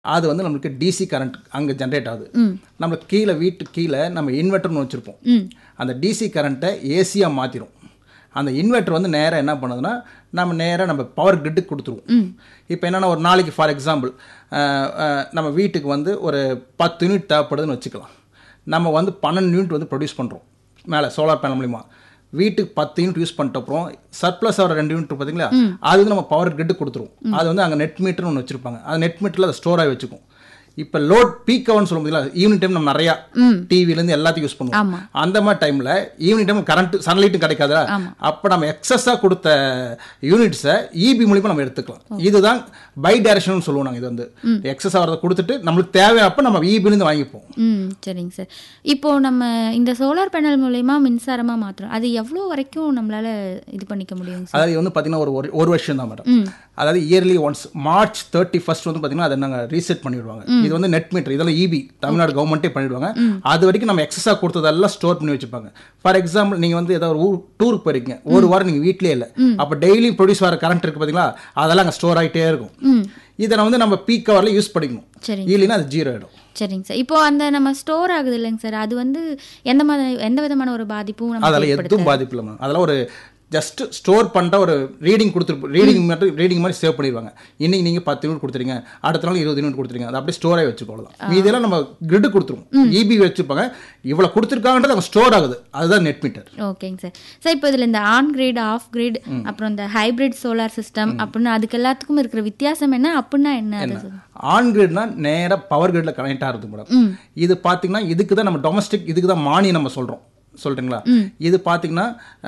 அது வந்து நம்மளுக்கு டிசி கரண்ட் அங்கே ஜென்ரேட் ஆகுது நம்மளுக்கு கீழே வீட்டு கீழே நம்ம இன்வெர்டர்னு வச்சுருப்போம் அந்த டிசி கரண்ட்டை ஏசியாக மாற்றிடும் அந்த இன்வெர்டர் வந்து நேராக என்ன பண்ணுதுன்னா நம்ம நேராக நம்ம பவர் கிரிட்டுக்கு கொடுத்துருவோம் இப்போ என்னென்னா ஒரு நாளைக்கு ஃபார் எக்ஸாம்பிள் நம்ம வீட்டுக்கு வந்து ஒரு பத்து யூனிட் தேவைப்படுதுன்னு வச்சுக்கலாம் நம்ம வந்து பன்னெண்டு யூனிட் வந்து ப்ரொடியூஸ் பண்ணுறோம் மேலே சோலார் பேனல் மூலிமா வீட்டுக்கு பத்து யூனிட் யூஸ் பண்ணிட்ட அப்புறம் சர்ப்ளஸ் ஆகிற ரெண்டு யூனிட் பார்த்தீங்களா அது வந்து நம்ம பவர் கிரிட்டு கொடுத்துருவோம் அது வந்து அங்கே நெட் மீட்டர்னு ஒன்று வச்சிருப்பாங்க அந்த நெட் மீட்டரில் அதை ஸ்டோர் ஆகி வச்சுக்கும் இப்போ லோட் பீக் அவர்னு சொல்ல முடியல ஈவினிங் டைம் நம்ம நிறையா டிவிலேருந்து எல்லாத்தையும் யூஸ் பண்ணுவோம் அந்த மாதிரி டைமில் ஈவினிங் டைம் கரண்ட் சன்லைட்டும் கிடைக்காதா அப்போ நம்ம எக்ஸஸாக கொடுத்த யூனிட்ஸை இபி மூலிமா நம்ம எடுத்துக்கலாம் இதுதான் பை டைரக்ஷன் சொல்லுவோம் நாங்கள் இது வந்து எக்ஸஸ் ஆகிறத கொடுத்துட்டு நம்மளுக்கு தேவையப்போ நம்ம இபிலேருந்து வாங்கிப்போம் ம் சரிங்க சார் இப்போ நம்ம இந்த சோலார் பேனல் மூலயமா மின்சாரமா மாத்துறோம் அது எவ்வளோ வரைக்கும் நம்மளால இது பண்ணிக்க முடியுங்க சார் அதாவது வந்து பார்த்தீங்கன்னா ஒரு ஒரு- ஒரு வருஷம் தான் மேடம் அதாவது yearly once March thirty first வந்து பார்த்தீங்கன்னா அதை நாங்கள் ரீசெட் பண்ணிடுவாங்க இது வந்து நெட் மீட்டர் இதெல்லாம் இபி தமிழ்நாடு கவர்மெண்ட்டே பண்ணிடுவாங்க அது வரைக்கும் நம்ம எக்ஸஸாக கொடுத்ததெல்லாம் ஸ்டோர் பண்ணி வச்சுப்பாங்க ஃபார் எக்ஸாம்பிள் நீங்கள் வந்து ஏதாவது ஒரு ஊர் டூருக்கு போயிருக்கீங்க ஒரு வாரம் நீங்கள் வீட்லயே இல்லை அப்போ டெய்லி ப்ரொடியூஸ் ஆகிற கரண்ட் இருக்கு பார்த்தீங்களா அதெல்லாம் அங்கே ஸ்டோர் ஆகிட்டே இருக்கும் இதை நான் வந்து நம்ம பீக் ஹவரில் யூஸ் பண்ணிக்கணும் சரிங்க. இல்லைன்னா அது ஜீரோ ஆகிடும் சரிங்க சார் இப்போ அந்த நம்ம ஸ்டோர் ஆகுது இல்லைங்க சார் அது வந்து எந்த மாதிரி எந்த விதமான ஒரு பாதிப்பும் நம்ம அதெல்லாம் எதுவும் பாதிப்பு இல்லை மேம் அதெல்லாம் ஒரு ஜஸ்ட் ஸ்டோர் பண்ணுற ஒரு ரீடிங் கொடுத்துரு ரீடிங் மட்டும் ரீடிங் மாதிரி சேவ் பண்ணிடுவாங்க இன்னைக்கு நீங்கள் பத்து யூனிட் கொடுத்துறீங்க அடுத்த நாள் இருபது யூனிட் கொடுத்துறீங்க அது அப்படியே ஸ்டோரே வச்சுக்கோலாம் இதெல்லாம் நம்ம கிரிட்டு கொடுத்துருவோம் இபி வச்சுப்பாங்க இவ்வளோ கொடுத்துருக்காங்கன்றது அங்கே ஸ்டோர் ஆகுது அதுதான் நெட் மீட்டர் ஓகேங்க சார் சார் இப்போ இதில் இந்த ஆன் கிரிட் ஆஃப் கிரிட் அப்புறம் இந்த ஹைபிரிட் சோலார் சிஸ்டம் அப்படின்னு அதுக்கு எல்லாத்துக்கும் இருக்கிற வித்தியாசம் என்ன அப்படின்னா என்ன அது சொல்லுங்க. ஆன் கிரிட்னா நேராக பவர் கிரிட்ல கனெக்ட் ஆகிறது மேடம் இது பார்த்தீங்கன்னா இதுக்கு தான் நம்ம டொமஸ்டிக் இதுக்கு தான் மானியம் நம்ம சொல்கிறோம் சொல்கிறீங்களா இது பார்த்தீங்கன்னா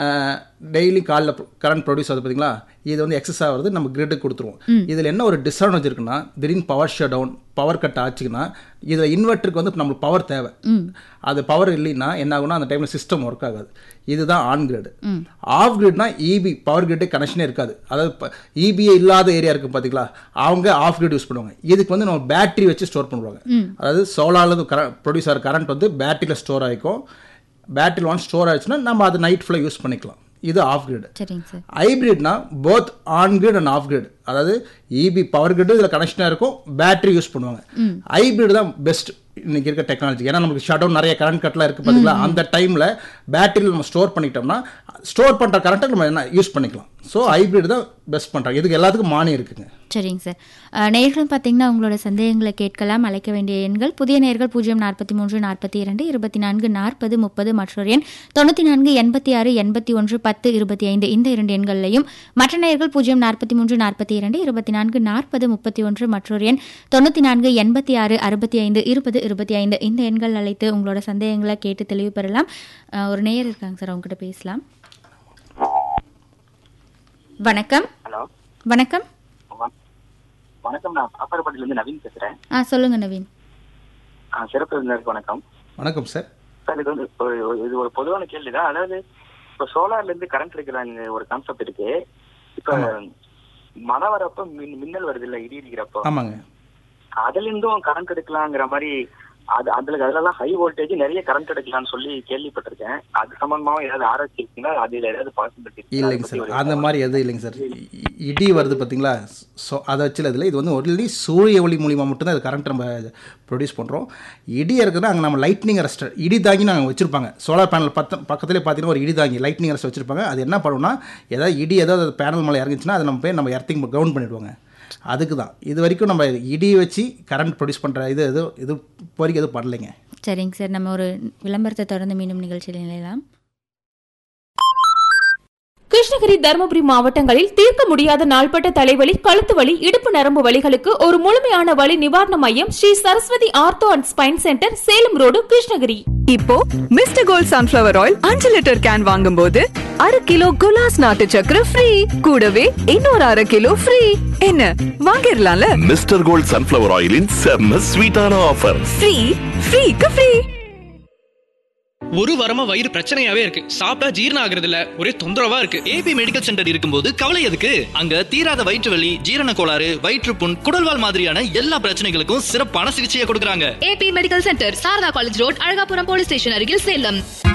டெய்லி காலைல கரண்ட் ப்ரொடியூஸ் ஆகுது பார்த்தீங்களா இது வந்து எக்ஸஸ் ஆகிறது நம்ம கிரிட்டுக்கு கொடுத்துருவோம் இதில் என்ன ஒரு டிஸ்அட்வான்டேஜ் இருக்குன்னா திடீர்னு power shut down power cut ஆச்சுன்னா இதில் இன்வெர்ட்டருக்கு வந்து நம்மளுக்கு பவர் தேவை அது பவர் இல்லைன்னா என்ன ஆகும்னா அந்த டைமில் சிஸ்டம் ஒர்க் ஆகாது இதுதான் ஆன் கிரிட் ஆஃப் கிரிட்னா இபி பவர் கிரிட்டே கனெக்ஷனே இருக்காது அதாவது இபிஏ இல்லாத ஏரியா இருக்கு பார்த்தீங்களா அவங்க ஆஃப் கிரிட் யூஸ் பண்ணுவாங்க இதுக்கு வந்து நம்ம பேட்டரி வச்சு ஸ்டோர் பண்ணுவாங்க அதாவது சோலார்லேருந்து கர ப்ரொடியூஸ் ஆகிற கரண்ட் வந்து பேட்டரியில் ஸ்டோர் ஆகிக்கும் பேட்டரியில் ஒன் ஸ்டோர் ஆயிடுச்சுன்னா நம்ம அதை நைட் ஃபுல்லாக யூஸ் பண்ணிக்கலாம் இது ஆஃப் கிரிட் சரிங்க சார் ஹைப்ரிட்னா both on grid and off grid அதாவது இபி பவர் கிரிட் இதில் கனெக்ஷனாக இருக்கும் பேட்டரி யூஸ் பண்ணுவாங்க ஹைப்ரிட் தான் பெஸ்ட் இன்னைக்கு இருக்க டெக்னாலஜி ஏன்னா நமக்கு ஷட் டவுன் நிறைய கரண்ட் கட்லாம் இருக்குது பார்த்தீங்களா அந்த டைமில் பேட்டரியில் நம்ம ஸ்டோர் பண்ணிட்டோம்னா ஸ்டோர் பண்ணுற கரண்ட்டை நம்ம என்ன யூஸ் பண்ணிக்கலாம் ஸோ ஹைப்ரிட் தான் பெஸ்ட் பண்ணுறாங்க இதுக்கு எல்லாத்துக்கும் மானியம் இருக்குங்க சரிங்க சார் அஹ், நேயர்களும் பார்த்தீங்கன்னா உங்களோட சந்தேகங்களை கேட்கலாம் அழைக்க வேண்டிய எண்கள் புதிய நேர்கள் பூஜ்ஜியம் நாற்பத்தி மூன்று நாற்பத்தி இரண்டு இருபத்தி நான்கு நாற்பது முப்பது மற்றொரு எண் தொண்ணூற்றி நான்கு எண்பத்தி ஆறு எண்பத்தி ஒன்று பத்து இருபத்தி ஐந்து இந்த இரண்டு எண்களையும் மற்ற நேயர்கள் பூஜ்ஜியம் நாற்பத்தி மூன்று நாற்பத்தி இரண்டு இருபத்தி நான்கு நாற்பது முப்பத்தி ஒன்று மற்றொரு எண் தொண்ணூற்றி நான்கு எண்பத்தி ஆறு அறுபத்தி ஐந்து இருபது இருபத்தி ஐந்து இந்த எண்கள் அழைத்து உங்களோட சந்தேகங்களை கேட்டு தெளிவு பெறலாம் அஹ், ஒரு நேயர் இருக்காங்க சார் அவங்ககிட்ட பேசலாம் வணக்கம் ஹலோ வணக்கம் வ- வணக்கம் நான் பாப்பாரப்பட்டிலேருந்து நவீன் பேசுறேன் ஆ சொல்லுங்க நவீன் ஆ, சிறப்பு விருந்தினருக்கு வணக்கம் வணக்கம் சார் சார் இது வந்து ஒரு- ஒரு- இது ஒரு பொதுவான கேள்விதான் அதாவது இப்போ சோலார்ல இருந்து கரண்ட் எடுக்கிறாங்க ஒரு கான்செப்ட் இருக்கு இப்ப மழை வரப்ப மின் மின்னல் வருது இல்ல இடி இடிக்கிறப்போ ஆமாங்க அதுல இருந்தும் கரண்ட் எடுக்கலாங்கிற மாதிரி அது அதுல அதுலலாம் ஹை வோல்டேஜ் நிறைய கரண்ட் எடுக்கலாம்னு சொல்லி கேள்விப்பட்டிருக்கேன் அது சம்பந்தமாவும் ஏதாவது ஆராய்ச்சி இருக்குன்னா அதுல ஏதாவது பாசிபிலிட்டி இல்லைங்க சார் அந்த மாதிரி எதுவும் இல்லைங்க சார் இ- இடி வருது பார்த்தீங்களா ஸோ அதை வச்சு இதில் இது வந்து ஒன்லி சூரிய ஒளி மூலிமா மட்டும்தான் அது கரண்ட் நம்ம ப்ரொடியூஸ் பண்ணுறோம் இடி இருக்குதுன்னா அங்கே நம்ம லைட்னிங் அரெஸ்டர் இடி தாங்கி நாங்கள் வச்சுருப்பாங்க சோலார் பேனல் பத்த பக்கத்துலேயே பார்த்தீங்கன்னா ஒரு இடி தாங்கி லைட்னிங் அரெஸ்ட் வச்சுருப்பாங்க அது என்ன பண்ணுவோம்னா ஏதாவது இடி ஏதாவது பேனல் மேலே இறங்குச்சுன்னா அதை நம்ம போய் நம்ம எர்த்திங் கிரவுண்ட் பண்ணிவிடுவாங்க அதுக்கு தான் இது வரைக்கும் நம்ம இடி வச்சு கரண்ட் ப்ரொடியூஸ் பண்ணுற இது எதுவும் இது இப்போ வரைக்கும் எதுவும் பண்ணலைங்க சரிங்க சார் நம்ம ஒரு விளம்பரத்தை தொடர்ந்து மீண்டும் நிகழ்ச்சியில் நிலையலாம் கிருஷ்ணகிரி தருமபுரி மாவட்டங்களில் தீர்க்க முடியாத நாள்பட்ட தலைவலி கழுத்து வலி இடுப்பு நரம்பு வலிகளுக்கு ஒரு முழுமையான வலி நிவாரண மையம் Sri Saraswathi ortho and spine centre Salem road Krishnagiri இப்போ மிஸ்டர் கோல்ட் சன்ஃபிளவர் ஆயில் அஞ்சு லிட்டர் கேன் வாங்கும்போது அரை கிலோ குலாஸ் நாட்டு சக்கரை ஃப்ரீ கூடவே இன்னொரு அரை கிலோ ஃப்ரீ என்ன வாங்கிடலாம்ல மிஸ்டர் கோல்ட் சன்ஃப்ளவர் ஆயிலின் செம்ம ஸ்வீட்டான ஆஃபர் ஃப்ரீ ஃப்ரீக்கு ஃப்ரீ ஒரு வாரமா வயிறு பிரச்சனையாவே இருக்கு சாப்பிட்டா ஜீரணம் ஆகுறது இல்ல ஒரே தொந்தரவா இருக்கு ஏபி மெடிக்கல் சென்டர் இருக்கும்போது கவலை எதுக்கு அங்க தீராத வயிற்று வலி ஜீரண கோளாறு வயிற்றுப்புண் குடல்வால் மாதிரியான எல்லா பிரச்சனைகளுக்கும் சிறப்பான சிகிச்சையை கொடுக்கறாங்க AB medical centre Sarada college road Alagapuram police station அருகில் சேலம்